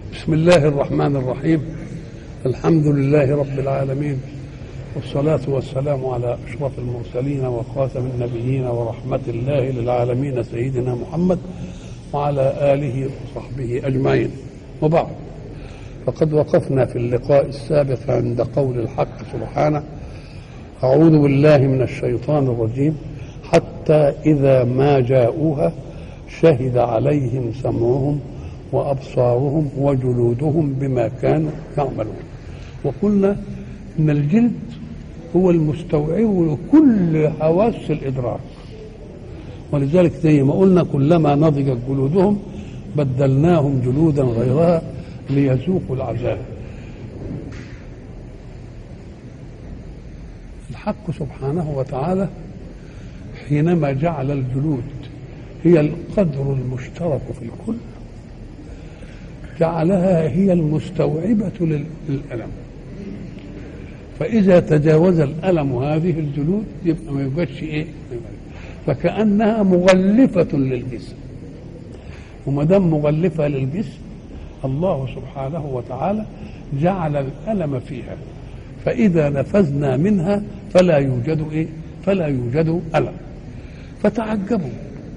بسم الله الرحمن الرحيم الحمد لله رب العالمين والصلاة والسلام على أشرف المرسلين وخاتم النبيين ورحمة الله للعالمين سيدنا محمد وعلى آله وصحبه أجمعين وبعد فقد وقفنا في اللقاء السابق عند قول الحق سبحانه أعوذ بالله من الشيطان الرجيم حتى إذا ما جاءوها شهد عليهم سمعهم وأبصارهم وجلودهم بما كانوا يعملون وقلنا إن الجلد هو المستوعب لكل حواس الإدراك ولذلك زي ما قلنا كلما نضجت جلودهم بدلناهم جلودا غيرها ليذوقوا العذاب الحق سبحانه وتعالى حينما جعل الجلود هي القدر المشترك في الكل جعلها هي المستوعبة للألم فإذا تجاوز الألم هذه الجلود يبقى ما يوجدش إيه فكأنها مغلفة للجسم وما دام مغلفة للجسم الله سبحانه وتعالى جعل الألم فيها فإذا نفذنا منها فلا يوجد إيه فلا يوجد ألم فتعجبوا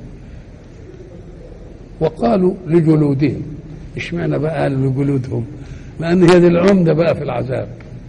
وقالوا لجلودهم اشمعنى بقى قالوا لجلودهم لأن هي دي العمدة بقى في العذاب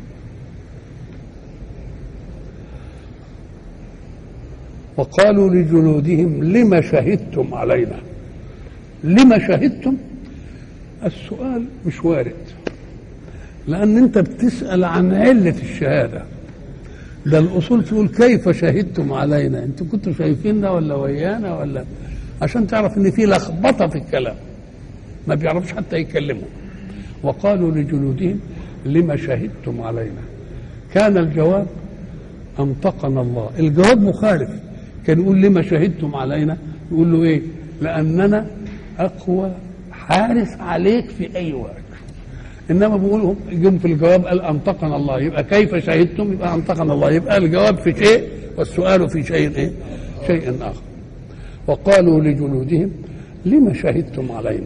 وقالوا لجلودهم لما شهدتم علينا لما شهدتم السؤال مش وارد لأن أنت بتسأل عن علة الشهادة ده الأصول تقول كيف شهدتم علينا أنتم كنتوا شايفيننا ولا ويانا ولا عشان تعرف ان في لخبطه في الكلام ما بيعرفوش حتى يتكلموا وقالوا لجلودهم لما شهدتم علينا كان الجواب انطقنا الله الجواب مخالف كان يقول لما شهدتم علينا يقول له ايه لاننا اقوى حارس عليك في اي وقت انما بيقولوا جم في الجواب قال انطقنا الله يبقى كيف شهدتم يبقى انطقنا الله يبقى الجواب في شيء والسؤال في شيء ايه شيء اخر وقالوا لجلودهم لم شهدتم علينا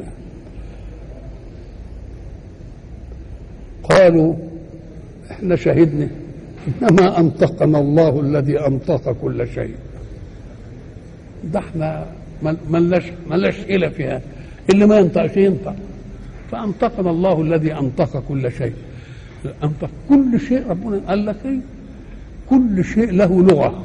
قالوا احنا شهدنا انما انطقنا الله الذي انطق كل شيء ده احنا ملناش ملناش حيله فيها اللي ما ينطقش ينطق فانطقنا الله الذي انطق كل شيء انطق كل شيء ربنا قال لك ايه كل شيء له لغه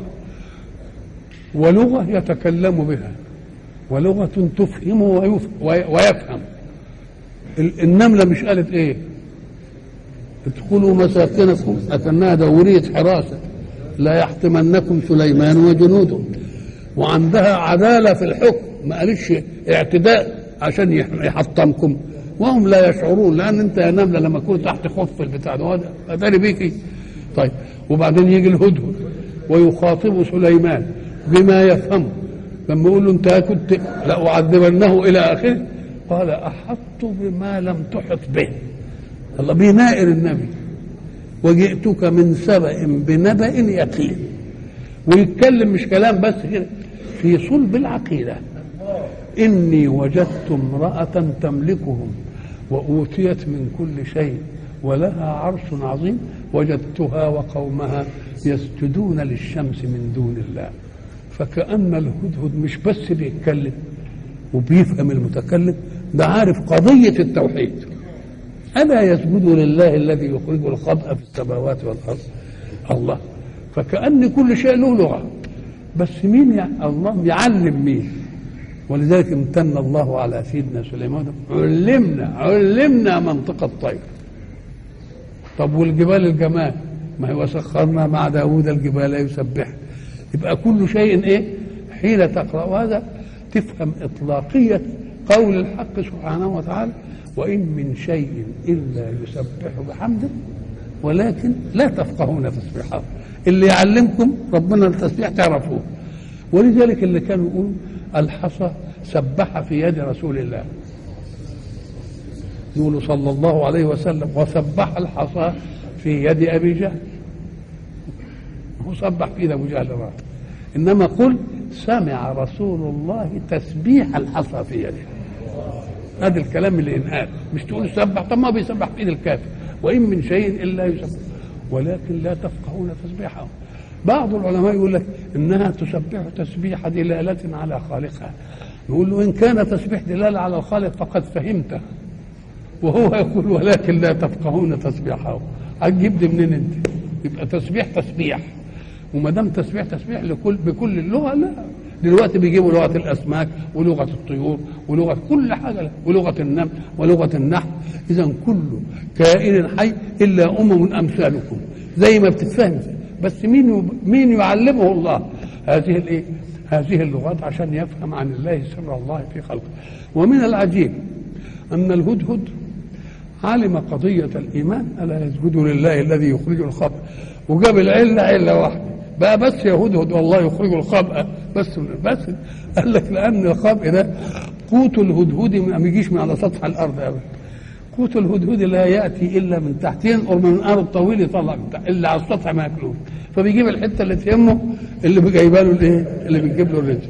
ولغة يتكلم بها ولغة تفهم ويفهم النملة مش قالت ايه ادخلوا مساكنكم أكنها دورية حراسة لا يحطمنكم سليمان وجنوده وعندها عدالة في الحكم ما قالش اعتداء عشان يحطمكم وهم لا يشعرون لأن أنت يا نملة لما تكون تحت خف البتاع ده أداري بيكي طيب وبعدين يجي الهدهد ويخاطب سليمان بما يفهمه لما يقول له انت كنت لأعذبنه الى اخره قال احطت بما لم تحط به الله بينائر النبي وجئتك من سبأ بنبأ يقين ويتكلم مش كلام بس كده في صلب العقيدة إني وجدت امرأة تملكهم وأوتيت من كل شيء ولها عرش عظيم وجدتها وقومها يسجدون للشمس من دون الله فكأن الهدهد مش بس بيتكلم وبيفهم المتكلم ده عارف قضية التوحيد ألا يسجد لله الذي يخرج الخبأ في السماوات والأرض الله فكأن كل شيء له لغة بس مين يعني الله يعلم مين ولذلك امتن الله على سيدنا سليمان علمنا علمنا منطق الطير طب والجبال الجمال ما هو سخرنا مع داود الجبال يسبح يبقى كل شيء ايه حين تقرا هذا تفهم اطلاقيه قول الحق سبحانه وتعالى وان من شيء الا يسبح بحمده ولكن لا تفقهون تسبيحه اللي يعلمكم ربنا التسبيح تعرفوه ولذلك اللي كانوا يقولوا الحصى سبح في يد رسول الله يقول صلى الله عليه وسلم وسبح الحصى في يد ابي جهل هو سبح في يد ابو جهل الراجل انما قل سمع رسول الله تسبيح الحصى في يده ادي الكلام اللي انقال مش تقول سبح طب ما بيسبح في ايد الكافر وان من شيء الا يسبح ولكن لا تفقهون تسبيحهم بعض العلماء يقول لك انها تسبح تسبيح دلاله على خالقها يقول له ان كان تسبيح دلاله على الخالق فقد فهمته وهو يقول ولكن لا تفقهون تسبيحه هتجيب دي منين انت يبقى تسبيح تسبيح وما دام تسبيح تسبيح لكل بكل اللغه لا دلوقتي بيجيبوا لغه الاسماك ولغه الطيور ولغه كل حاجه ولغه النمل ولغه النحل اذا كل كائن حي الا امم امثالكم زي ما بتتفهم بس مين مين يعلمه الله هذه الايه هذه اللغات عشان يفهم عن الله سر الله في خلقه ومن العجيب ان الهدهد علم قضية الإيمان ألا يسجدوا لله الذي يخرج الخبأ وجاب العلة علة واحدة بقى بس يا هدهد والله يخرج الخبأ بس بس قال لك لأن الخبأ ده قوت الهدهد ما بيجيش من على سطح الأرض أبدا قوت الهدهد لا يأتي إلا من تحت ينقر من الأرض طويل يطلع من تحت إلا على السطح ما ياكلوه فبيجيب الحتة اللي تهمه اللي جايبه له الإيه؟ اللي بتجيب له الرزق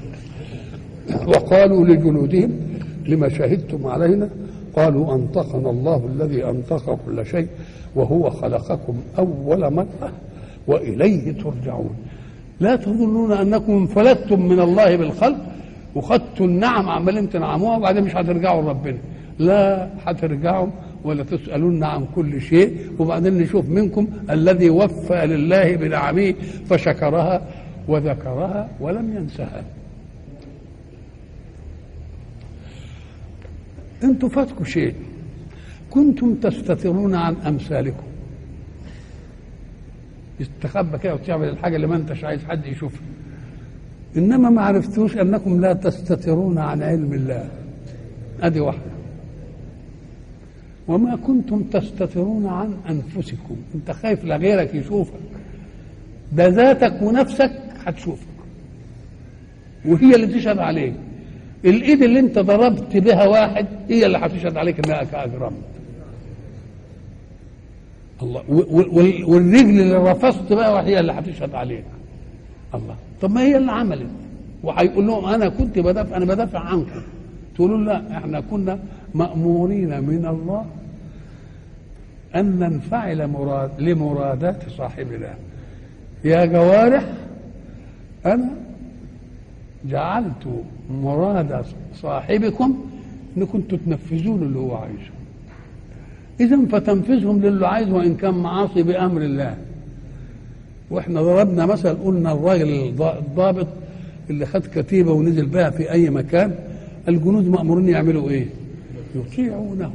وقالوا لجنودهم لما شهدتم علينا قالوا أنطقنا الله الذي أنطق كل شيء وهو خلقكم أول مرة وإليه ترجعون لا تظنون أنكم انفلتتم من الله بالخلق وخدتوا النعم عمالين تنعموها وبعدين مش هترجعوا لربنا لا هترجعوا ولا تسألون عن كل شيء وبعدين نشوف منكم الذي وفى لله بنعمه فشكرها وذكرها ولم ينسها انتوا فاتكم شيء كنتم تستترون عن امثالكم استخبى كده وتعمل الحاجه اللي ما انتش عايز حد يشوفها انما ما عرفتوش انكم لا تستترون عن علم الله ادي واحده وما كنتم تستترون عن انفسكم انت خايف لغيرك يشوفك ده ذاتك ونفسك هتشوفك وهي اللي تشهد عليك الايد اللي انت ضربت بها واحد هي اللي هتشهد عليك انها اجرمت الله والرجل اللي رفضت بقى هي اللي هتشهد عليك الله طب ما هي اللي عملت وهيقول لهم انا كنت بدافع انا بدافع عنكم تقولوا لا احنا كنا مامورين من الله ان ننفعل مراد لمرادات صاحبنا يا جوارح انا جعلت مراد صاحبكم انكم تنفذون اللي هو عايزه اذا فتنفذهم للي عايزه وان كان معاصي بامر الله واحنا ضربنا مثل قلنا الراجل الضابط اللي خد كتيبه ونزل بها في اي مكان الجنود مامورين يعملوا ايه يطيعونه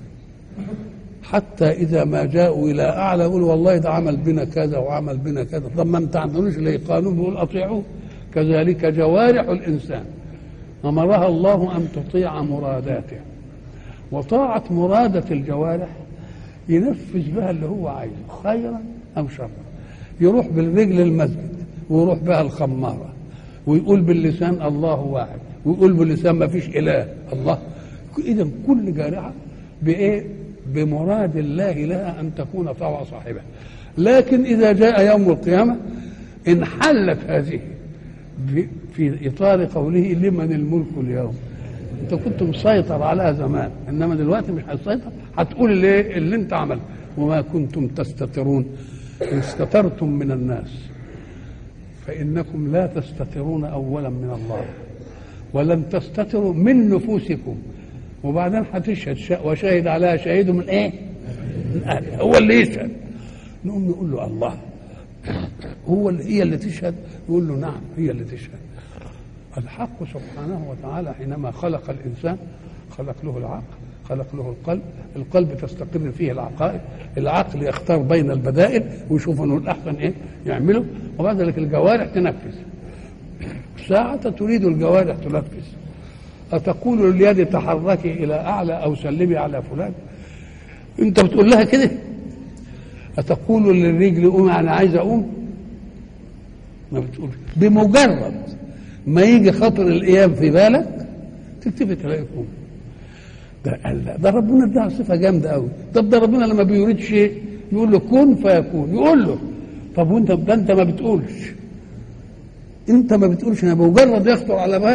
حتى اذا ما جاءوا الى اعلى يقولوا والله ده عمل بنا كذا وعمل بنا كذا طب ما انت عندناش ليه قانون بيقول اطيعوه كذلك جوارح الإنسان أمرها الله أن تطيع مراداته وطاعة مرادة الجوارح ينفذ بها اللي هو عايزه خيرا أو شرا يروح بالرجل المسجد ويروح بها الخمارة ويقول باللسان الله واحد ويقول باللسان ما فيش إله الله إذا كل جارحة بإيه بمراد الله لها أن تكون طوع صاحبها لكن إذا جاء يوم القيامة انحلت هذه في اطار قوله لمن الملك اليوم انت كنت مسيطر عليها زمان انما دلوقتي مش هتسيطر هتقول اللي, اللي انت عملته وما كنتم تستترون ان استترتم من الناس فانكم لا تستترون اولا من الله ولن تستتروا من نفوسكم وبعدين هتشهد وشهد عليها شهيد من ايه؟ من اهلها هو اللي يشهد نقوم نقول له الله هو اللي هي اللي تشهد يقول له نعم هي اللي تشهد الحق سبحانه وتعالى حينما خلق الانسان خلق له العقل خلق له القلب القلب تستقر فيه العقائد العقل يختار بين البدائل ويشوف انه الاحسن ايه يعمله وبعد ذلك الجوارح تنفذ ساعة تريد الجوارح تنفذ أتقول لليد تحركي إلى أعلى أو سلمي على فلان أنت بتقول لها كده أتقول للرجل قوم أنا عايز أقوم ما بتقول بمجرد ما يجي خطر القيام في بالك تلتفت تلاقي قوم ده قال ده ربنا اداها صفه جامده قوي طب ده ربنا لما بيريد شيء يقول له كن فيكون يقول له طب وانت ده انت ما بتقولش انت ما بتقولش انا بمجرد يخطر على بالك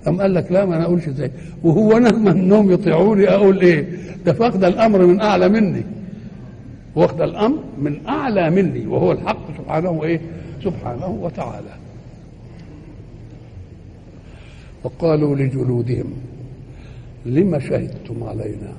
أم قال لك لا ما أنا أقولش زي وهو أنا من أنهم يطيعوني أقول إيه ده فاخد الأمر من أعلى مني واخد الأمر من أعلى مني وهو الحق سبحانه إيه سبحانه وتعالى وقالوا لجلودهم لم شهدتم علينا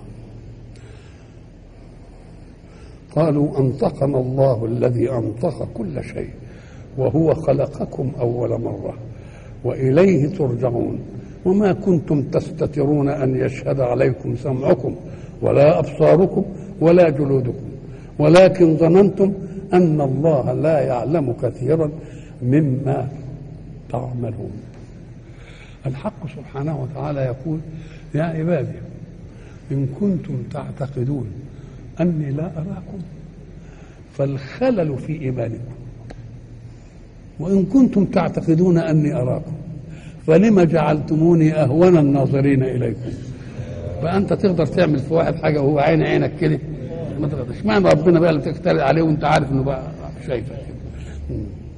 قالوا انطقنا الله الذي انطق كل شيء وهو خلقكم اول مره واليه ترجعون وما كنتم تستترون ان يشهد عليكم سمعكم ولا ابصاركم ولا جلودكم ولكن ظننتم ان الله لا يعلم كثيرا مما تعملون الحق سبحانه وتعالى يقول يا عبادي ان كنتم تعتقدون اني لا اراكم فالخلل في ايمانكم وان كنتم تعتقدون اني اراكم فلم جعلتموني اهون الناظرين اليكم فانت تقدر تعمل في واحد حاجه وهو عين عينك كده ما تقدرش اشمعنى ربنا بقى اللي تختلق عليه وانت عارف انه بقى شايفك كده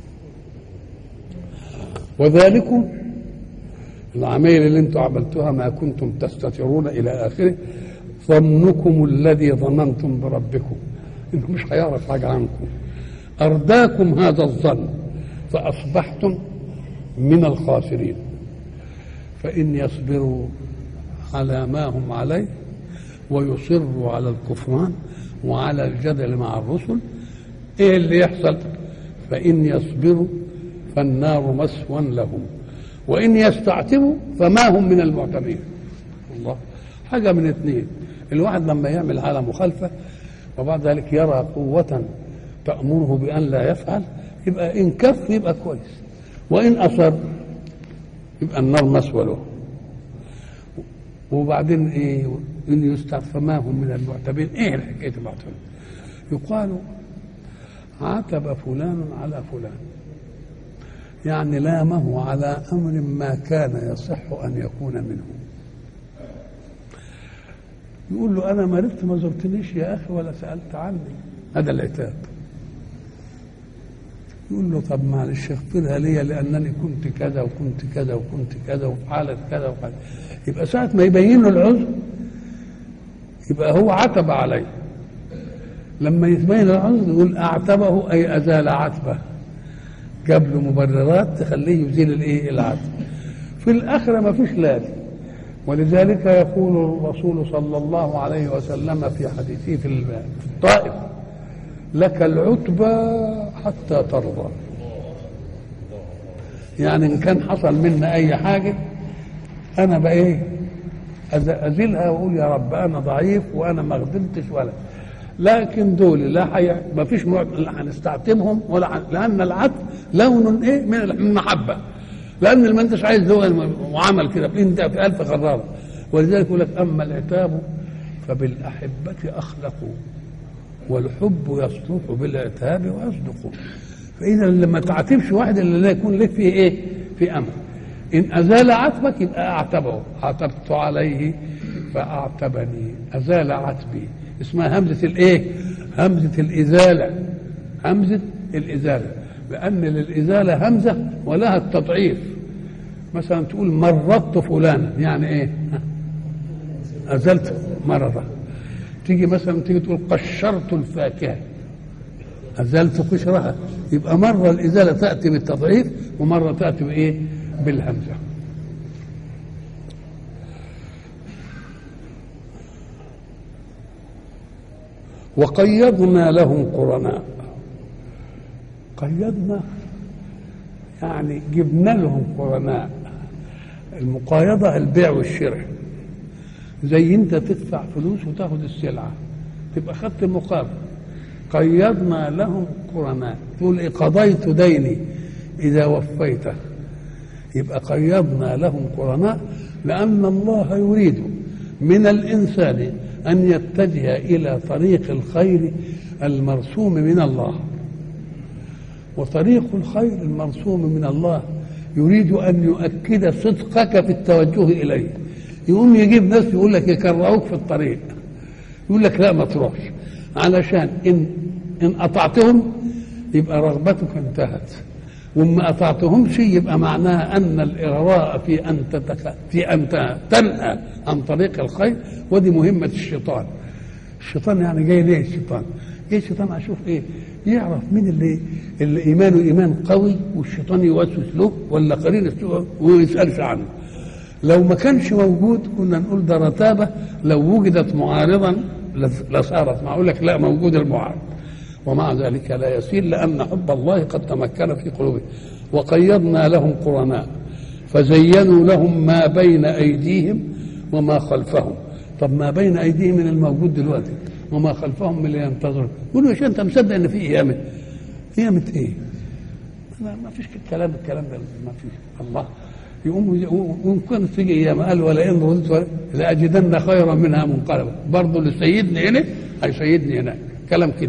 وذلكم العمايل اللي انتم عملتوها ما كنتم تستترون الى اخره ظنكم الذي ظننتم بربكم انه مش هيعرف حاجه عنكم ارداكم هذا الظن فاصبحتم من الخاسرين فان يصبروا على ما هم عليه ويصروا على الكفران وعلى الجدل مع الرسل ايه اللي يحصل فان يصبروا فالنار مسوى لهم وان يستعتبوا فما هم من المعتبين الله حاجه من اثنين الواحد لما يعمل على مخالفه وبعد ذلك يرى قوه تامره بان لا يفعل يبقى ان كف يبقى كويس وان اصر يبقى النار مسوى له وبعدين ايه ان يستعتب فما هم من المعتبين ايه الحكايه المعتبين يقال عتب فلان على فلان يعني لامه على امر ما كان يصح ان يكون منه يقول له انا مرضت ما زرتنيش يا اخي ولا سالت عني هذا العتاب يقول له طب معلش اغفرها لي لانني كنت كذا وكنت كذا وكنت كذا وفي حاله كذا وحاله يبقى ساعه ما يبين له العذر يبقى هو عتب عليه لما يتبين العذر يقول اعتبه اي ازال عتبه جاب له مبررات تخليه يزيل الايه العتب في الاخره ما فيش لازم ولذلك يقول الرسول صلى الله عليه وسلم في حديثه في الطائف لك العتبى حتى ترضى يعني ان كان حصل منا اي حاجه انا بقى ايه ازيلها واقول يا رب انا ضعيف وانا ما غضبتش ولا لكن دول لا حي... ما فيش مع... لا هنستعتبهم ولا ح... لان العتب لون ايه من المحبه لان ما انتش عايز ذوق وعمل كده انت في الف غراره ولذلك يقول لك اما العتاب فبالاحبه اخلقوا والحب يصلح بالعتاب ويصدق فاذا لما تعاتبش واحد الا لا يكون لك فيه ايه في امر ان ازال عتبك يبقى اعتبه عتبت عليه فاعتبني ازال عتبي اسمها همزه الايه همزه الازاله همزه الازاله لان للازاله همزه ولها التضعيف مثلا تقول مرضت فلانا يعني ايه ازلت مرضه تيجي مثلا تيجي تقول قشرت الفاكهه ازلت قشرها يبقى مره الازاله تاتي بالتضعيف ومره تاتي بايه بالهمزه وقيضنا لهم قرناء قيضنا يعني جبنا لهم قرناء المقايضة البيع والشراء زي انت تدفع فلوس وتاخد السلعة تبقى خدت المقابل قيضنا لهم قرناء تقول إيه قضيت ديني إذا وفيته يبقى قيضنا لهم قرناء لأن الله يريد من الإنسان أن يتجه إلى طريق الخير المرسوم من الله وطريق الخير المرسوم من الله يريد أن يؤكد صدقك في التوجه إليه يقوم يجيب ناس يقول لك يكرهوك في الطريق يقول لك لا ما تروحش علشان إن إن قطعتهم يبقى رغبتك انتهت وما اطعتهمش يبقى معناها ان الاغراء في ان تتك... في ان ت- تنأى عن طريق الخير ودي مهمه الشيطان الشيطان يعني جاي ليه الشيطان؟ جاي الشيطان اشوف ايه؟ يعرف مين اللي اللي ايمانه ايمان قوي والشيطان يوسوس له ولا قرين السوء وما يسالش عنه. لو ما كانش موجود كنا نقول ده رتابه لو وجدت معارضا لس- لصارت معقول لك لا موجود المعارض ومع ذلك لا يسير لان حب الله قد تمكن في قلوبهم وقيضنا لهم قرناء فزينوا لهم ما بين ايديهم وما خلفهم طب ما بين ايديهم من الموجود دلوقتي وما خلفهم من اللي ينتظر يقولوا يا شيخ انت مصدق ان في قيامه قيامه ايه؟ ما ما فيش كلام الكلام ده ما فيش الله يقوم وان كانت تيجي ايام قال ولئن رددت لاجدن خيرا منها منقلبا برضه اللي سيدني هنا هيسيدني هناك كلام كده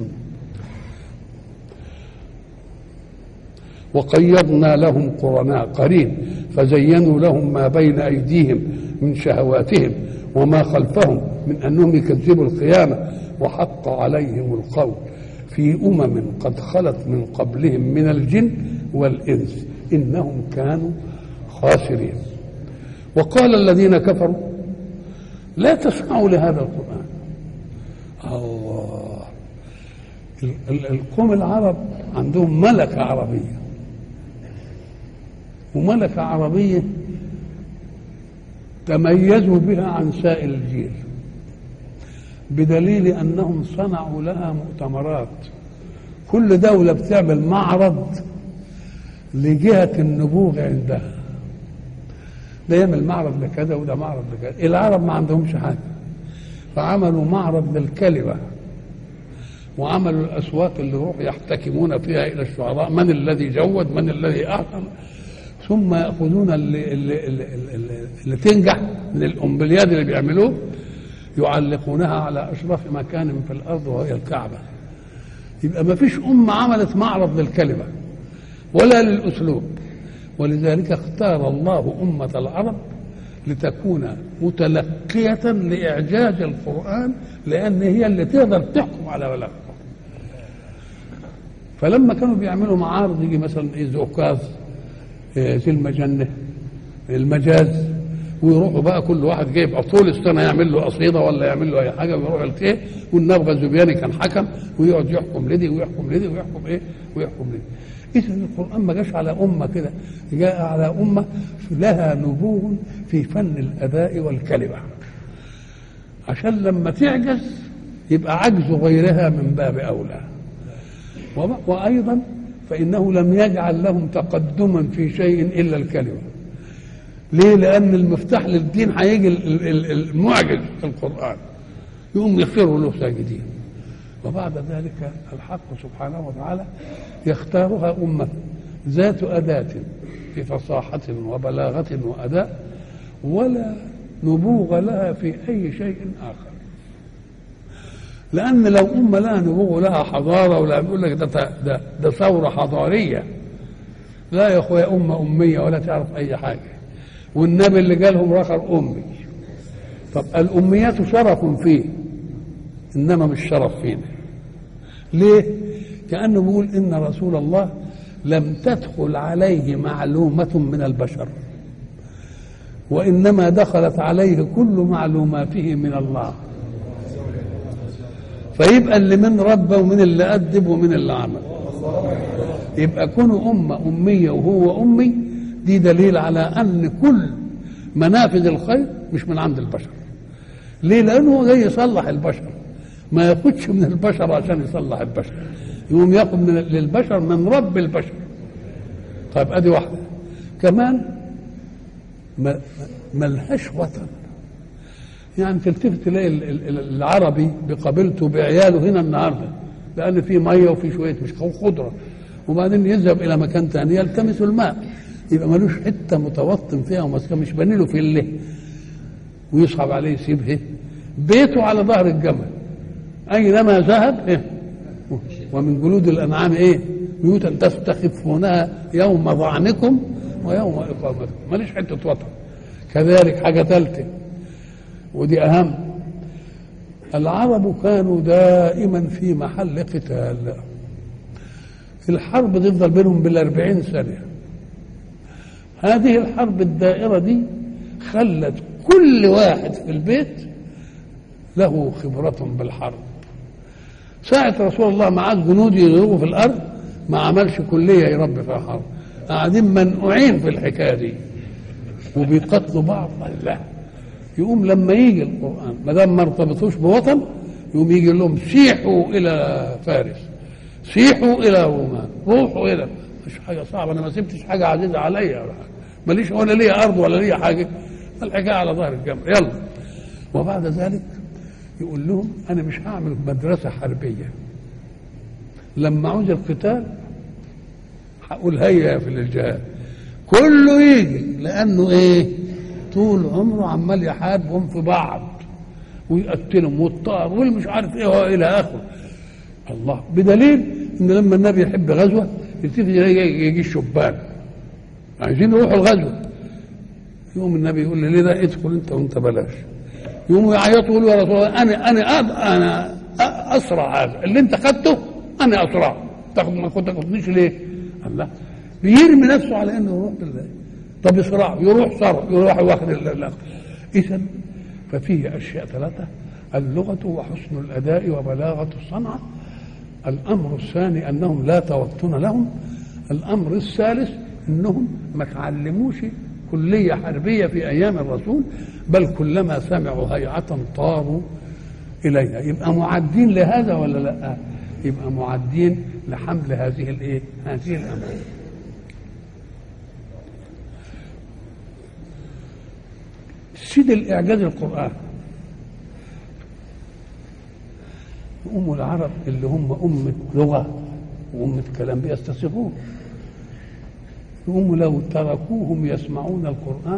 وقيضنا لهم قرناء قرين فزينوا لهم ما بين ايديهم من شهواتهم وما خلفهم من انهم يكذبوا القيامه وحق عليهم القول في امم قد خلت من قبلهم من الجن والانس انهم كانوا خاسرين وقال الذين كفروا لا تسمعوا لهذا القران الله ال- ال- القوم العرب عندهم ملكه عربيه وملكه عربيه تميزوا بها عن سائر الجيل بدليل انهم صنعوا لها مؤتمرات كل دوله بتعمل معرض لجهه النبوغ عندها ده يعمل معرض لكذا وده معرض لكذا العرب ما عندهمش حاجه فعملوا معرض للكلمه وعملوا الاسواق اللي يروحوا يحتكمون فيها الى الشعراء من الذي جود من الذي احسن ثم ياخذون اللي, اللي, اللي, اللي, اللي تنجح من الامبلياد اللي بيعملوه يعلقونها على اشرف مكان في الارض وهي الكعبه يبقى ما فيش امه عملت معرض للكلمه ولا للاسلوب ولذلك اختار الله امه العرب لتكون متلقيه لاعجاز القران لان هي اللي تقدر تحكم على بلاغته فلما كانوا بيعملوا معارض يجي مثلا ايه زوكاز إيه زي المجنه المجاز ويروحوا بقى كل واحد جايب طول السنه يعمل له قصيده ولا يعمل له اي حاجه ويروح الايه والنبغه الزبياني كان حكم ويقعد يحكم لدي ويحكم لدي ويحكم ايه ويحكم لدي اذا القران ما جاش على امه كده جاء على امه لها نبوغ في فن الاداء والكلمه عشان لما تعجز يبقى عجز غيرها من باب اولى وب- وايضا فانه لم يجعل لهم تقدما في شيء الا الكلمه ليه لان المفتاح للدين هيجي ال- ال- المعجز القران يقوم يخروا له ساجدين وبعد ذلك الحق سبحانه وتعالى يختارها أمة ذات أداة في فصاحة وبلاغة وأداء ولا نبوغ لها في أي شيء آخر لأن لو أمة لها نبوغ لها حضارة ولا بيقول لك ده, ده, ده ثورة حضارية لا يا أخويا أمة أمية ولا تعرف أي حاجة والنبي اللي قالهم رخر أمي طب الأميات شرف فيه إنما مش شرف فينا ليه؟ كأنه بيقول إن رسول الله لم تدخل عليه معلومة من البشر وإنما دخلت عليه كل معلوماته من الله فيبقى اللي من ربى ومن اللي أدب ومن اللي عمل يبقى كونه أمة أمية وهو أمي دي دليل على أن كل منافذ الخير مش من عند البشر ليه لأنه هو جاي يصلح البشر ما ياخدش من البشر عشان يصلح البشر يقوم ياخد من للبشر من رب البشر طيب ادي واحده كمان ما ملهاش وطن يعني تلتفت تلاقي ال- ال- العربي بقبيلته بعياله هنا النهارده لان في ميه وفي شويه مش خضره وبعدين يذهب الى مكان ثاني يلتمس الماء يبقى ملوش حته متوطن فيها ومسكن مش باني له فيله ويصعب عليه يسيبه بيته على ظهر الجمل اينما ذهب إيه؟ ومن جلود الانعام ايه بيوتا تستخفونها يوم ظعنكم ويوم اقامتكم ماليش حته وطن كذلك حاجه ثالثه ودي اهم العرب كانوا دائما في محل قتال الحرب تفضل بينهم بالأربعين سنة هذه الحرب الدائرة دي خلت كل واحد في البيت له خبرة بالحرب ساعة رسول الله معاه جنود يضربوا في الأرض ما عملش كلية يربي فيها حرب قاعدين منقوعين في الحكاية دي وبيقتلوا بعض لا يقوم لما يجي القرآن ما دام ما ارتبطوش بوطن يقوم يجي لهم سيحوا إلى فارس سيحوا إلى رومان روحوا إلى مش حاجة صعبة أنا ما سبتش حاجة عزيزة عليا ولا حاجة ماليش ولا ليا أرض ولا ليا حاجة الحكاية على ظهر الجمل يلا وبعد ذلك يقول لهم أنا مش هعمل مدرسة حربية لما عوز القتال هقول هيا في الجهاد كله يجي لأنه إيه طول عمره عمال يحاربهم في بعض ويقتلهم والطار والمش عارف ايه والى اخره الله بدليل ان لما النبي يحب غزوه يبتدي يجي الشبان عايزين يروحوا الغزوه يقوم النبي يقول لي ليه ده ادخل انت وانت بلاش يقوموا يعيطوا يقولوا يا رسول الله انا انا أد انا اسرع هذا اللي انت خدته انا اسرع تاخد ما كنت تاخدنيش ليه؟ الله بيرمي نفسه على انه يروح بالله طب يسرع يروح صرع يروح واخد اذا ففيه اشياء ثلاثه اللغه وحسن الاداء وبلاغه الصنعه الامر الثاني انهم لا توطن لهم الامر الثالث انهم ما تعلموش كليه حربيه في ايام الرسول بل كلما سمعوا هيعه طاروا اليها يبقى معدين لهذا ولا لا يبقى معدين لحمل هذه الايه هذه الامور سيد الاعجاز القران أم العرب اللي هم أمة لغة وأمة كلام بيستصيغون هم لو تركوهم يسمعون القرآن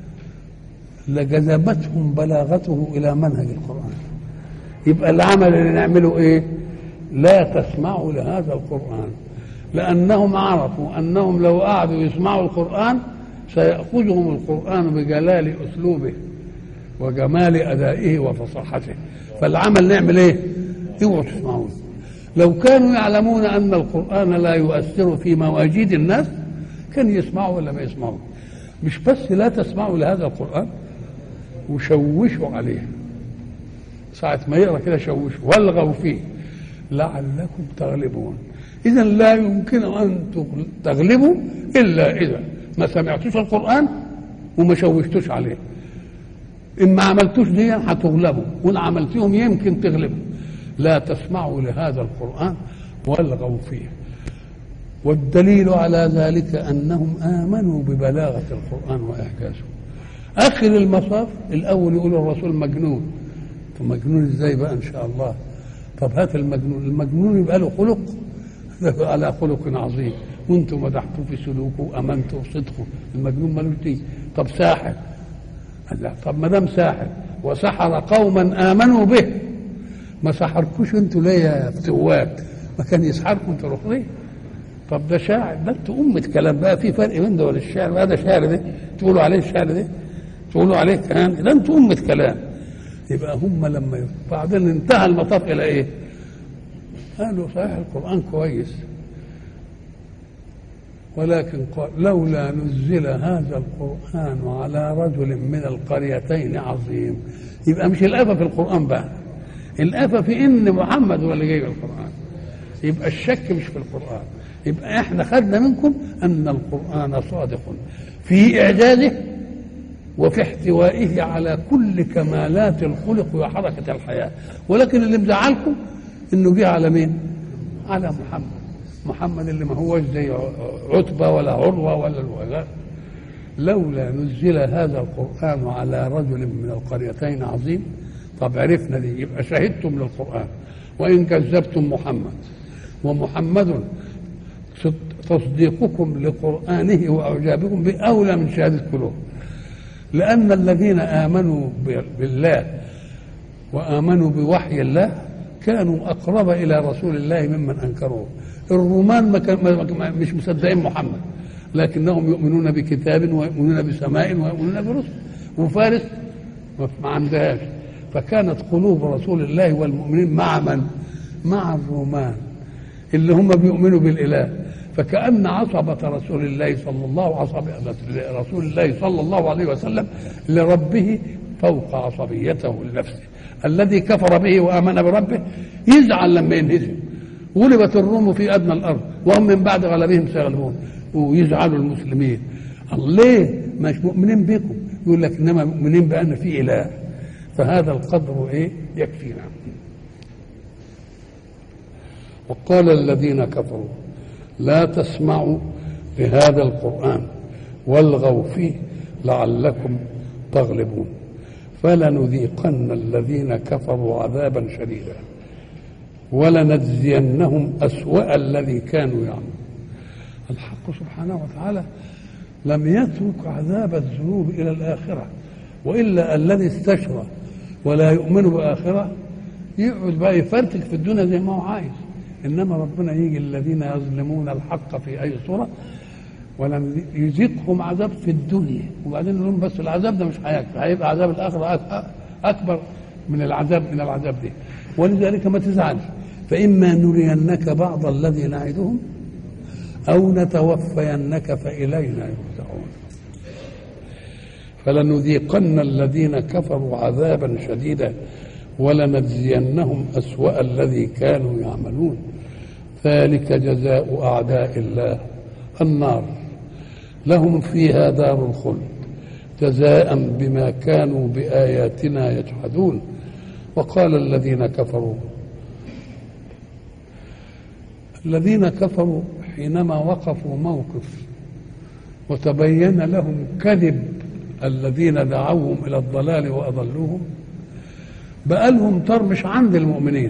لجذبتهم بلاغته إلى منهج القرآن يبقى العمل اللي نعمله إيه لا تسمعوا لهذا القرآن لأنهم عرفوا أنهم لو قعدوا يسمعوا القرآن سيأخذهم القرآن بجلال أسلوبه وجمال أدائه وفصاحته فالعمل نعمل إيه اوعوا تسمعون لو كانوا يعلمون ان القران لا يؤثر في مواجيد الناس كان يسمعوا ولا ما يسمعوا مش بس لا تسمعوا لهذا القران وشوشوا عليه ساعة ما يقرا كده شوشوا والغوا فيه لعلكم تغلبون إذا لا يمكن أن تغلبوا إلا إذا ما سمعتوش القرآن وما شوشتوش عليه إن ما عملتوش دي هتغلبوا وإن عملتيهم يمكن تغلبوا لا تسمعوا لهذا القرآن والغوا فيه والدليل على ذلك أنهم آمنوا ببلاغة القرآن وإعجازه آخر المصاف الأول يقول الرسول مجنون طب مجنون إزاي بقى إن شاء الله طب هات المجنون المجنون يبقى له خلق على خلق عظيم وانتم مدحتوه في سلوكه وامنتوا بصدقه المجنون ملوش دي طب ساحر لا طب ما دام ساحر وسحر قوما امنوا به ما سحركوش انتوا ليه يا فتوات ما كان يسحركم تروحوا ليه طب ده شاعر ده انتوا أمة كلام بقى في فرق بين ده ولا الشعر بقى ده شعر ده تقولوا عليه الشعر ده تقولوا عليه كلام ده انتوا أمة كلام يبقى هم لما يف... بعدين انتهى المطاف إلى إيه؟ قالوا صحيح القرآن كويس ولكن قال لولا نزل هذا القرآن على رجل من القريتين عظيم يبقى مش الآفة في القرآن بقى الآفة في إن محمد هو اللي جايب القرآن يبقى الشك مش في القرآن يبقى احنا خدنا منكم أن القرآن صادق في إعجازه وفي احتوائه على كل كمالات الخلق وحركة الحياة ولكن اللي مزعلكم انه جه على مين؟ على محمد محمد اللي ما هوش زي عتبة ولا عروة ولا الوغاء لولا نزل هذا القرآن على رجل من القريتين عظيم طب عرفنا دي يبقى شهدتم للقرآن وإن كذبتم محمد ومحمد تصديقكم لقرآنه وإعجابكم بأولى من شهادة قلوب لأن الذين آمنوا بالله وآمنوا بوحي الله كانوا أقرب إلى رسول الله ممن أنكروه الرومان ما كان ما مش مصدقين محمد لكنهم يؤمنون بكتاب ويؤمنون بسماء ويؤمنون برسل وفارس ما عندهاش فكانت قلوب رسول الله والمؤمنين مع من؟ مع الرومان اللي هم بيؤمنوا بالاله فكأن عصبة رسول الله صلى الله عصبة رسول الله صلى الله عليه وسلم لربه فوق عصبيته لنفسه الذي كفر به وآمن بربه يزعل لما ينهزم غلبت الروم في أدنى الأرض وهم من بعد غلبهم سيغلبون ويزعلوا المسلمين ليه مش مؤمنين بكم يقول لك انما مؤمنين بان في اله فهذا القدر ايه يكفينا وقال الذين كفروا لا تسمعوا لهذا القرآن والغوا فيه لعلكم تغلبون فلنذيقن الذين كفروا عذابا شديدا ولنجزينهم أسوأ الذي كانوا يعملون الحق سبحانه وتعالى لم يترك عذاب الذنوب إلى الآخرة وإلا الذي استشرى ولا يؤمن بآخرة يقعد بقى يفرتك في الدنيا زي ما هو عايز انما ربنا يجي الذين يظلمون الحق في اي صوره ولم يذيقهم عذاب في الدنيا وبعدين يقول بس العذاب ده مش هيكفي هيبقى عذاب الاخره اكبر من العذاب من العذاب ده ولذلك ما تزعلش فاما نرينك بعض الذي نعدهم او نتوفينك فالينا يرجعون فلنذيقن الذين كفروا عذابا شديدا ولنجزينهم اسوا الذي كانوا يعملون ذلك جزاء اعداء الله النار لهم فيها دار الخلد جزاء بما كانوا باياتنا يجحدون وقال الذين كفروا الذين كفروا حينما وقفوا موقف وتبين لهم كذب الذين دعوهم الى الضلال واضلوهم بقى لهم طر مش عند المؤمنين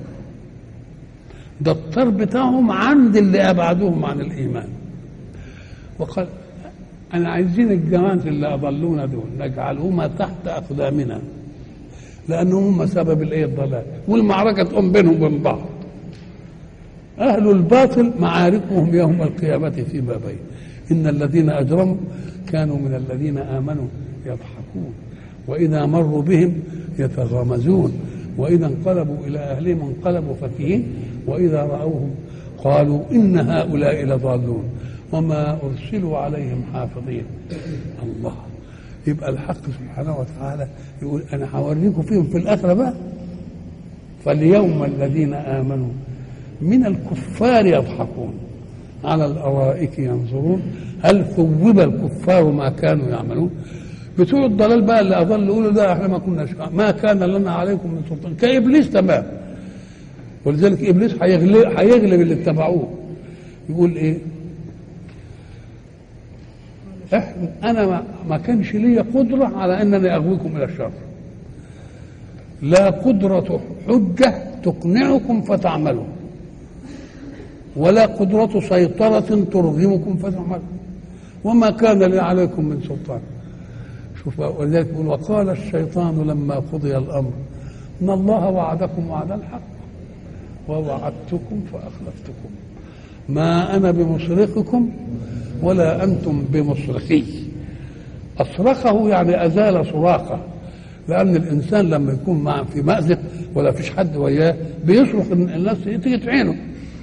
ده الطر بتاعهم عند اللي ابعدوهم عن الايمان وقال انا عايزين الجماعه اللي اضلونا دول نجعلهما تحت اقدامنا لانهم هم سبب الايه الضلال والمعركه تقوم بينهم وبين بعض اهل الباطل معاركهم يوم القيامه فيما بين ان الذين اجرموا كانوا من الذين امنوا يضحكون واذا مروا بهم يتغامزون واذا انقلبوا الى اهلهم انقلبوا فكهين واذا راوهم قالوا ان هؤلاء لضالون وما ارسلوا عليهم حافظين الله يبقى الحق سبحانه وتعالى يقول انا هوريكم فيهم في الاخره بقى فاليوم الذين امنوا من الكفار يضحكون على الارائك ينظرون هل ثوب الكفار ما كانوا يعملون بتوع الضلال بقى اللي اضل يقولوا ده احنا ما كناش ما كان لنا عليكم من سلطان كابليس تمام ولذلك ابليس هيغلب هيغلب اللي اتبعوه يقول ايه احنا انا ما, ما كانش لي قدره على انني اغويكم الى الشر لا قدرة حجة تقنعكم فتعملوا ولا قدرة سيطرة ترغمكم فتعملوا وما كان لي عليكم من سلطان شوف ولذلك يقول وقال الشيطان لما قضي الامر ان الله وعدكم وعد الحق ووعدتكم فاخلفتكم ما انا بمصرخكم ولا انتم بمصرخي اصرخه يعني ازال صراخه لان الانسان لما يكون مع في مازق ولا فيش حد وياه بيصرخ الناس تيجي تعينه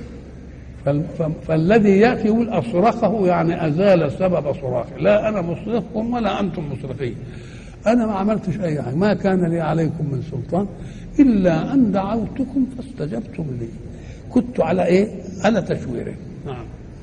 فالذي ياتي يقول اصرخه يعني ازال سبب صراخه لا انا مصرخكم ولا انتم مصرخين انا ما عملتش اي حاجه ما كان لي عليكم من سلطان الا ان دعوتكم فاستجبتم لي كنت على ايه على تشويره نعم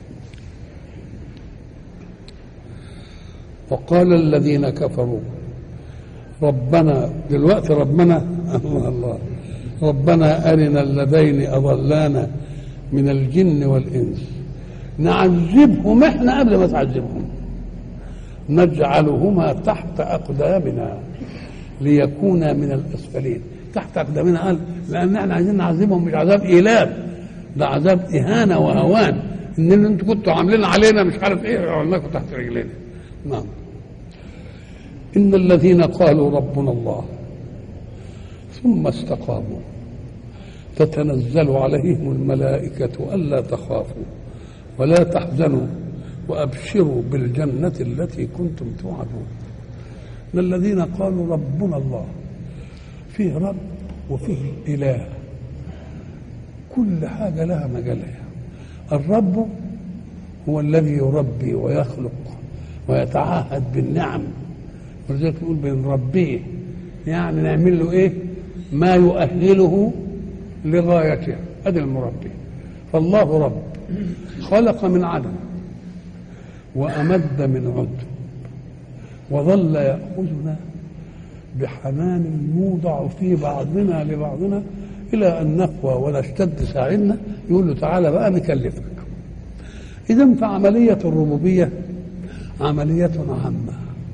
وقال الذين كفروا ربنا دلوقتي ربنا الله الله ربنا ارنا اللذين اضلانا من الجن والإنس نعذبهم احنا قبل ما تعذبهم نجعلهما تحت أقدامنا ليكونا من الأسفلين تحت أقدامنا قال لأن احنا عايزين نعذبهم مش عذاب إيلام ده عذاب إهانة وهوان إن أنتوا كنتوا عاملين علينا مش عارف إيه عملناكم تحت رجلينا نعم إن الذين قالوا ربنا الله ثم استقاموا تتنزل عليهم الملائكة ألا تخافوا ولا تحزنوا وأبشروا بالجنة التي كنتم توعدون إن الذين قالوا ربنا الله فيه رب وفيه إله كل حاجة لها مجالها الرب هو الذي يربي ويخلق ويتعهد بالنعم ولذلك نقول بنربيه يعني نعمل له ايه ما يؤهله لغايته هذا المربي فالله رب خلق من عدم وأمد من عد وظل يأخذنا بحنان يوضع في بعضنا لبعضنا إلى أن نقوى ونشتد ساعدنا يقول له تعالى بقى نكلفك إذا فعملية الربوبية عملية عامة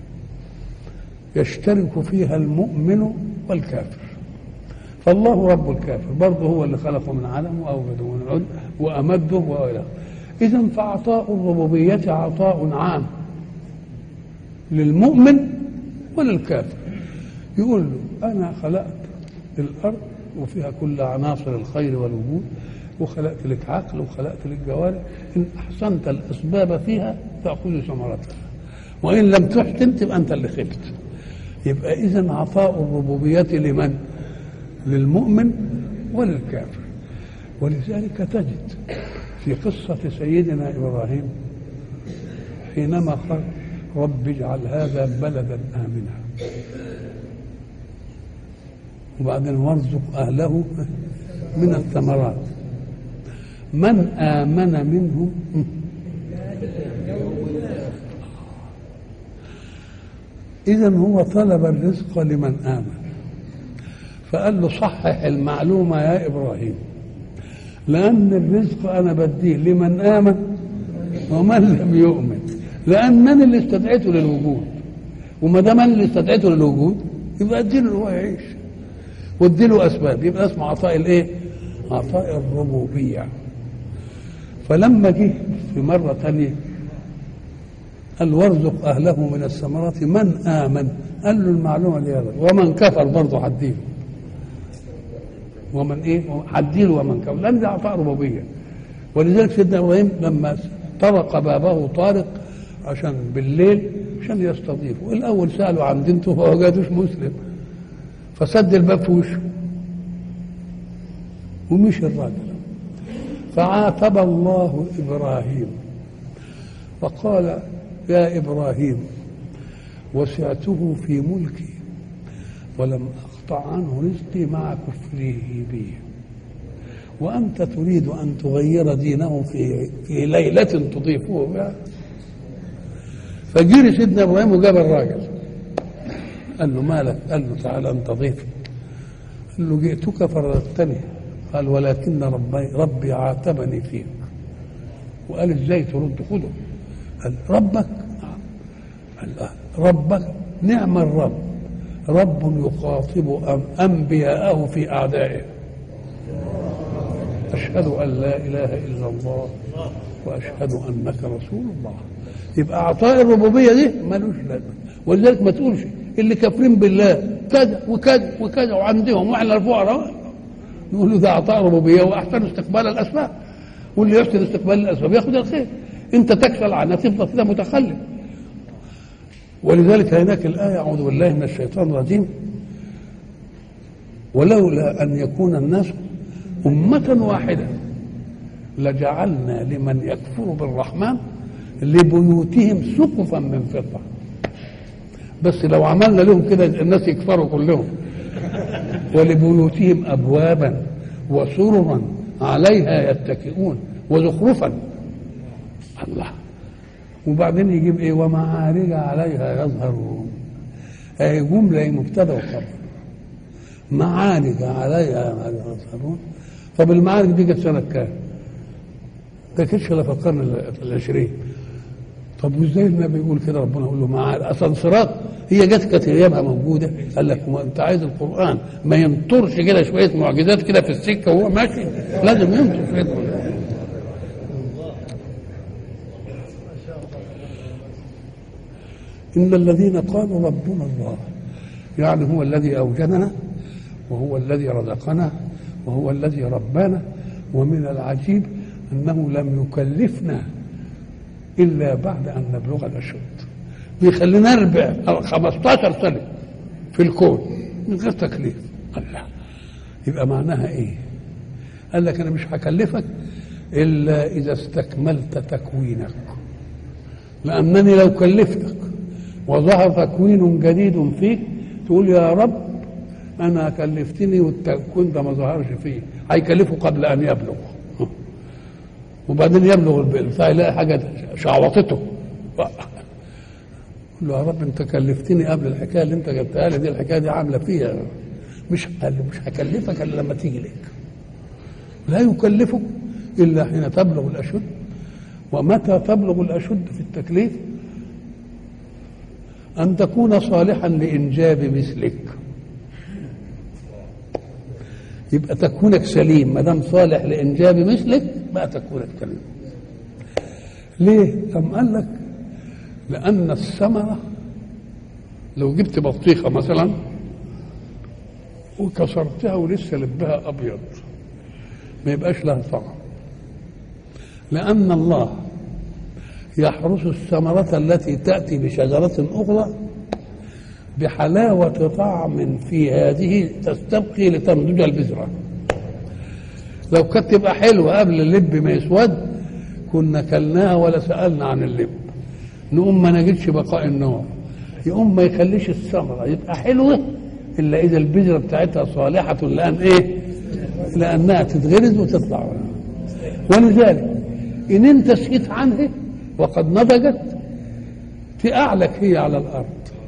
يشترك فيها المؤمن والكافر فالله رب الكافر برضه هو اللي خلقه من عدم وأوجده من عد وأمده وإلى إذا فعطاء الربوبية عطاء عام للمؤمن وللكافر يقول له أنا خلقت الأرض وفيها كل عناصر الخير والوجود وخلقت لك عقل وخلقت لك جوارح إن أحسنت الأسباب فيها تأخذ ثمرتها وإن لم تحسن تبقى أنت اللي خبت يبقى إذا عطاء الربوبية لمن؟ للمؤمن وللكافر ولذلك تجد في قصة سيدنا إبراهيم حينما قال رب اجعل هذا بلدا آمنا وبعدين وارزق أهله من الثمرات من آمن منهم إذا هو طلب الرزق لمن آمن فقال له صحح المعلومة يا إبراهيم لأن الرزق أنا بديه لمن آمن ومن لم يؤمن لأن من اللي استدعيته للوجود وما دام أنا اللي استدعيته للوجود يبقى اديله هو يعيش واديله أسباب يبقى اسمه عطاء الإيه؟ عطاء الربوبية فلما جه في مرة ثانية قال وارزق أهله من الثمرات من آمن قال له المعلومة دي هذا ومن كفر برضه هديله ومن ايه هديله ومن كفر لان ده عطاء ربوبيه ولذلك سيدنا ابراهيم لما طرق بابه طارق عشان بالليل عشان يستضيفه الاول سالوا عن دينته فما وجدوش مسلم فسد الباب في وشه ومشي الراجل فعاتب الله ابراهيم فقال يا ابراهيم وسعته في ملكي ولم اقطع عنه رزقي مع كفره بي وانت تريد ان تغير دينه في في ليله تضيفه بها فجري سيدنا ابراهيم وجاب الراجل قال له مالك قال له تعالى انت ضيفي قال له جئتك فردتني قال ولكن ربي ربي عاتبني فيك وقال ازاي ترد خده قال ربك قال ربك نعم الرب رب يخاطب انبياءه في اعدائه اشهد ان لا اله الا الله واشهد انك رسول الله يبقى عطاء الربوبيه دي ملوش لازمه ولذلك ما تقولش اللي كافرين بالله كذا وكذا وكذا وعندهم واحنا الفقراء نقول له ده عطاء ربوبيه واحسن استقبال الاسباب واللي يحسن استقبال الاسباب ياخذ الخير انت تكسل عنها تفضل كده متخلف ولذلك هناك الآية أعوذ بالله من الشيطان الرجيم ولولا أن يكون الناس أمة واحدة لجعلنا لمن يكفر بالرحمن لبيوتهم سقفا من فضة بس لو عملنا لهم كده الناس يكفروا كلهم ولبيوتهم أبوابا وسررا عليها يتكئون وزخرفا الله وبعدين يجيب ايه ومعارج عليها يظهرون اهي جمله مبتدا وخبر معارج عليها يظهرون طب المعارج دي جت سنه كام؟ ما كانتش الا في القرن العشرين طب وازاي النبي يقول كده ربنا يقول له معارج اصلا صراط هي جت كانت ايامها موجوده قال لك ما انت عايز القران ما ينطرش كده شويه معجزات كده في السكه وهو ماشي لازم ينطر شويه معجزات إن الذين قالوا ربنا الله يعني هو الذي أوجدنا وهو الذي رزقنا وهو الذي ربانا ومن العجيب أنه لم يكلفنا إلا بعد أن نبلغ الأشد بيخلينا نربع 15 سنة في الكون من غير تكليف الله يبقى معناها إيه؟ قال لك أنا مش هكلفك إلا إذا استكملت تكوينك لأنني لو كلفتك وظهر تكوين جديد فيك تقول يا رب أنا كلفتني والتكوين ده ما ظهرش فيه هيكلفه قبل أن يبلغ وبعدين يبلغ البئر فيلاقي حاجة شعوطته قل له يا رب انت كلفتني قبل الحكايه اللي انت جبتها لي دي الحكايه دي عامله فيها مش قال مش هكلفك الا لما تيجي لك لا يكلفك الا حين تبلغ الاشد ومتى تبلغ الاشد في التكليف ان تكون صالحا لانجاب مثلك يبقى تكونك سليم ما دام صالح لانجاب مثلك بقى تكونك سليم ليه؟ أم قال لك لأن الثمرة لو جبت بطيخة مثلا وكسرتها ولسه لبها أبيض ما يبقاش لها طعم لأن الله يحرس الثمرة التي تأتي بشجرة أخرى بحلاوة طعم في هذه تستبقي لتنضج البذرة لو كانت تبقى حلوة قبل اللب ما يسود كنا كلناها ولا سألنا عن اللب نقوم ما نجدش بقاء النوع يقوم ما يخليش الثمرة يبقى حلوة إلا إذا البذرة بتاعتها صالحة لأن إيه؟ لأنها تتغرز وتطلع ولذلك إن أنت سكت عنها وقد نضجت تأعلك هي على الأرض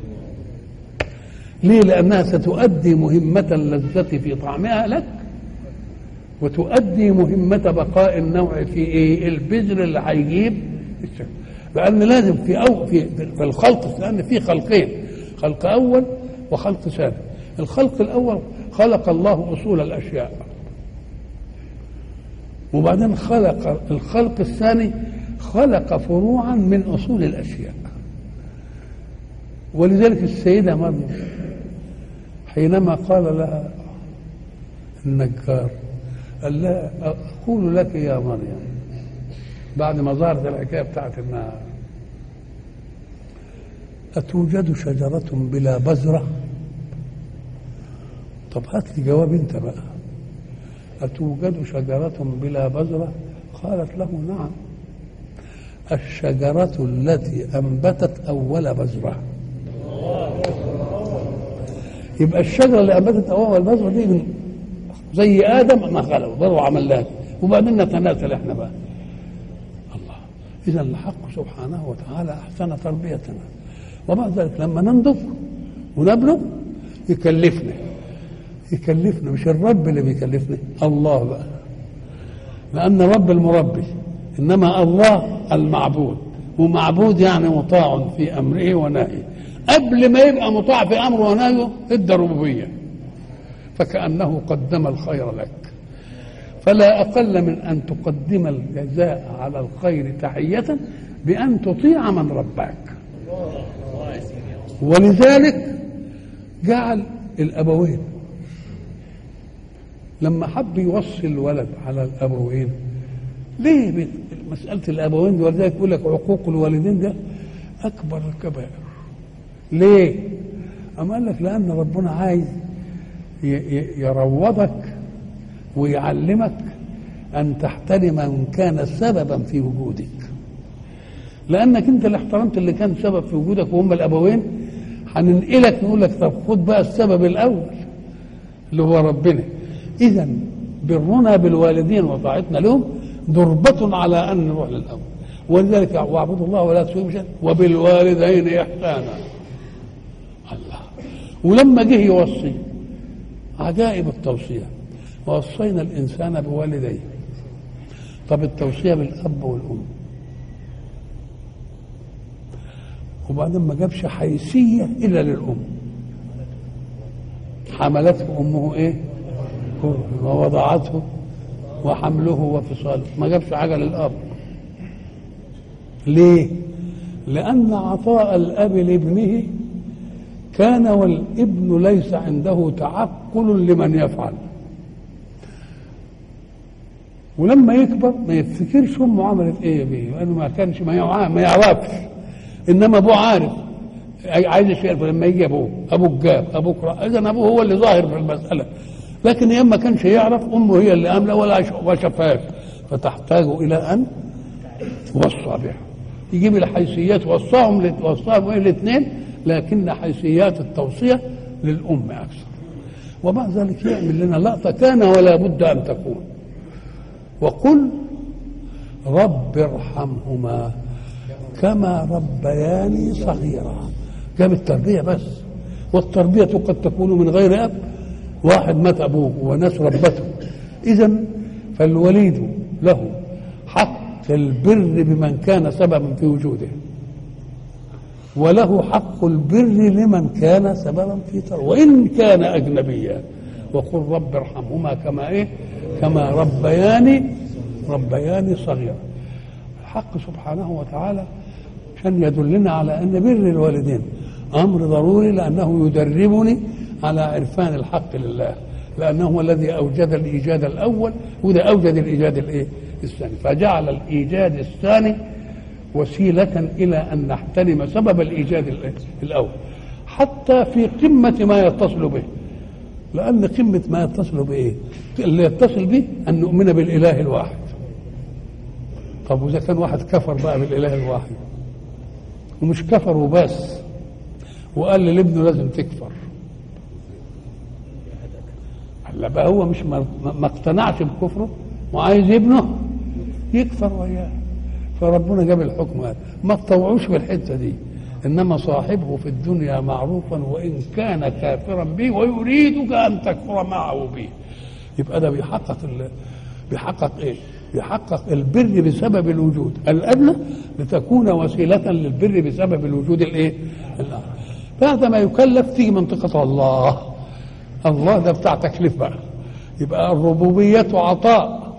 ليه؟ لأنها ستؤدي مهمة اللذة في طعمها لك وتؤدي مهمة بقاء النوع في ايه؟ البذر اللي هيجيب الشكل لأن لازم في أو في في الخلق لأن في خلقين خلق أول وخلق ثاني الخلق الأول خلق الله أصول الأشياء وبعدين خلق الخلق الثاني خلق فروعا من أصول الأشياء ولذلك السيدة مريم حينما قال لها النجار قال لها أقول لك يا مريم بعد ما ظهرت الحكاية بتاعت إنها أتوجد شجرة بلا بذرة طب هات لي جواب أنت بقى أتوجد شجرة بلا بذرة قالت له نعم الشجرة التي أنبتت أول بذرة يبقى الشجرة اللي أنبتت أول بذرة دي من زي ادم ما خلق برضه عمل لها وبعدين نتناسل احنا بقى الله اذا الحق سبحانه وتعالى احسن تربيتنا وبعد ذلك لما ننضج ونبلغ يكلفنا يكلفنا مش الرب اللي بيكلفنا الله بقى لان الرب المربي انما الله المعبود ومعبود يعني مطاع في امره ونهيه قبل ما يبقى مطاع في امره ونهيه ادى ربوبيه فكأنه قدم الخير لك فلا أقل من أن تقدم الجزاء على الخير تحية بأن تطيع من رباك ولذلك جعل الأبوين لما حب يوصي الولد على الأبوين ليه مسألة الأبوين دي ولذلك يقول لك عقوق الوالدين ده أكبر الكبائر ليه؟ أما قال لك لأن ربنا عايز يروضك ويعلمك ان تحترم من كان سببا في وجودك لانك انت اللي احترمت اللي كان سبب في وجودك وهم الابوين هننقلك نقول لك طب خد بقى السبب الاول اللي هو ربنا اذا برنا بالوالدين وطاعتنا لهم ضربة على ان نروح للاول ولذلك واعبدوا الله ولا تشركوا به وبالوالدين احسانا الله ولما جه يوصي عجائب التوصية ووصينا الإنسان بوالديه طب التوصية بالأب والأم وبعدين ما جابش حيثية إلا للأم حملته أمه إيه ووضعته وحمله وفصاله ما جابش حاجة للأب ليه لأن عطاء الأب لابنه كان والابن ليس عنده تعقل لمن يفعل ولما يكبر ما يفتكرش امه عملت ايه بيه لانه ما كانش ما ما يعرفش انما ابوه عارف عايز يعرف لما يجي ابوه ابوك جاب ابوك اذا ابوه هو اللي ظاهر في المساله لكن ايام ما كانش يعرف امه هي اللي امله ولا ما شافهاش فتحتاج الى ان توصى بها يجيب الحيثيات وصاهم وصاهم ايه الاثنين لكن حيثيات التوصيه للام اكثر ومع ذلك يعمل لنا لقطه كان ولا بد ان تكون وقل رب ارحمهما كما ربياني صغيرا جاب التربيه بس والتربيه قد تكون من غير اب واحد مات ابوه وناس ربته اذا فالوليد له حق البر بمن كان سببا في وجوده وله حق البر لمن كان سببا في تر وان كان اجنبيا وقل رب ارحمهما كما ايه كما ربياني ربياني صغيرا الحق سبحانه وتعالى عشان يدلنا على ان بر الوالدين امر ضروري لانه يدربني على عرفان الحق لله لانه هو الذي اوجد الايجاد الاول وده اوجد الايجاد الايه الثاني فجعل الايجاد الثاني وسيله الى ان نحترم سبب الايجاد الاول حتى في قمه ما يتصل به لان قمه ما يتصل بايه اللي يتصل به ان نؤمن بالاله الواحد طب واذا كان واحد كفر بقى بالاله الواحد ومش كفر وبس وقال لابنه لازم تكفر هلا بقى هو مش ما, ما اقتنعش بكفره وعايز ابنه يكفر وياه فربنا جاب الحكم هذا ما تطوعوش في الحته دي انما صاحبه في الدنيا معروفا وان كان كافرا به ويريدك ان تكفر معه به يبقى ده بيحقق بيحقق ايه؟ بيحقق البر بسبب الوجود الادنى لتكون وسيله للبر بسبب الوجود الايه؟ الاعلى بعد ما يكلف تيجي منطقه الله الله ده بتاع تكليف بقى يبقى الربوبيه عطاء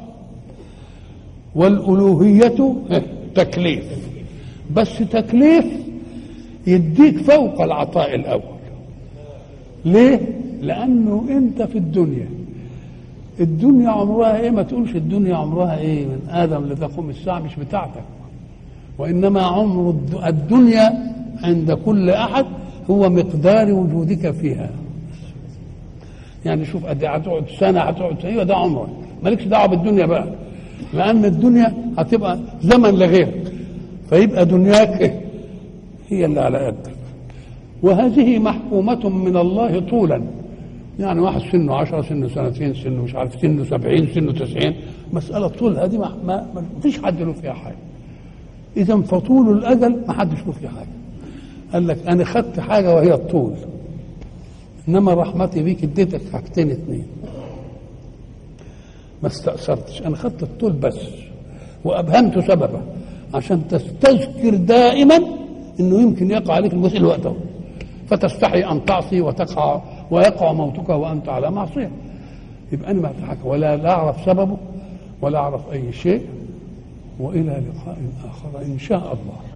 والالوهيه تكليف بس تكليف يديك فوق العطاء الاول ليه لانه انت في الدنيا الدنيا عمرها ايه ما تقولش الدنيا عمرها ايه من ادم لتقوم الساعه مش بتاعتك وانما عمر الدنيا عند كل احد هو مقدار وجودك فيها يعني شوف قد هتقعد سنه هتقعد سنه ده عمرك مالكش دعوه بالدنيا بقى لان الدنيا هتبقى زمن لغيرك فيبقى دنياك هي اللي على قدك وهذه محكومة من الله طولا يعني واحد سنه عشرة سنه سنتين سنه مش عارف سنه سبعين سنه تسعين مسألة طول هذه ما, ما, ما فيش حد له فيها حاجة إذا فطول الأجل ما حدش له فيها حاجة قال لك أنا خدت حاجة وهي الطول إنما رحمتي بيك اديتك حاجتين اتنين ما استأثرتش أنا خدت الطول بس وأبهمت سببه عشان تستذكر دائما انه يمكن يقع عليك المسئل وقته فتستحي ان تعصي وتقع ويقع موتك وانت على معصيه يبقى انا ما حاجه ولا لا اعرف سببه ولا اعرف اي شيء والى لقاء اخر ان شاء الله